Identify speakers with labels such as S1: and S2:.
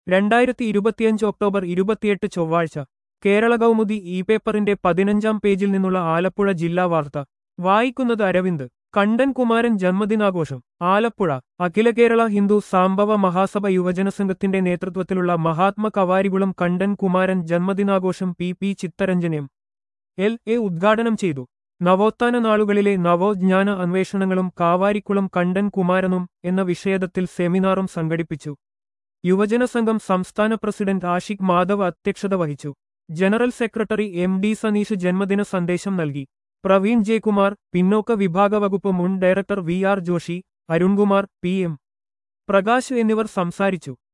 S1: രണ്ടായിരത്തി ഇരുപത്തിയഞ്ച് ഒക്ടോബർ ഇരുപത്തിയെട്ട് ചൊവ്വാഴ്ച കേരള കൗമുദി ഇ പേപ്പറിന്റെ പതിനഞ്ചാം പേജിൽ നിന്നുള്ള ആലപ്പുഴ ജില്ലാ വാർത്ത വായിക്കുന്നത് അരവിന്ദ് കണ്ടൻ കുമാരൻ ജന്മദിനാഘോഷം ആലപ്പുഴ അഖില കേരള ഹിന്ദു സാംബവ മഹാസഭ യുവജന സംഘത്തിന്റെ നേതൃത്വത്തിലുള്ള മഹാത്മ കവാരികുളം കണ്ടൻ കുമാരൻ ജന്മദിനാഘോഷം P P Chitharanjan L A ഉദ്ഘാടനം ചെയ്തു നവോത്ഥാന നാളുകളിലെ നവോജ്ഞാന അന്വേഷണങ്ങളും കാവാരിക്കുളം കണ്ടൻ കുമാരനും എന്ന വിഷയത്തിൽ സെമിനാറും സംഘടിപ്പിച്ചു യുവജന സംഘം സംസ്ഥാന പ്രസിഡന്റ് ആഷിഖ് മാധവ് അധ്യക്ഷത വഹിച്ചു general secretary M D Saneesh ജന്മദിന സന്ദേശം നൽകി പ്രവീൺ ജയകുമാർ പിന്നോക്ക വിഭാഗ വകുപ്പ് മുൻ director V R Joshi Arunkumar P M Prakash എന്നിവർ സംസാരിച്ചു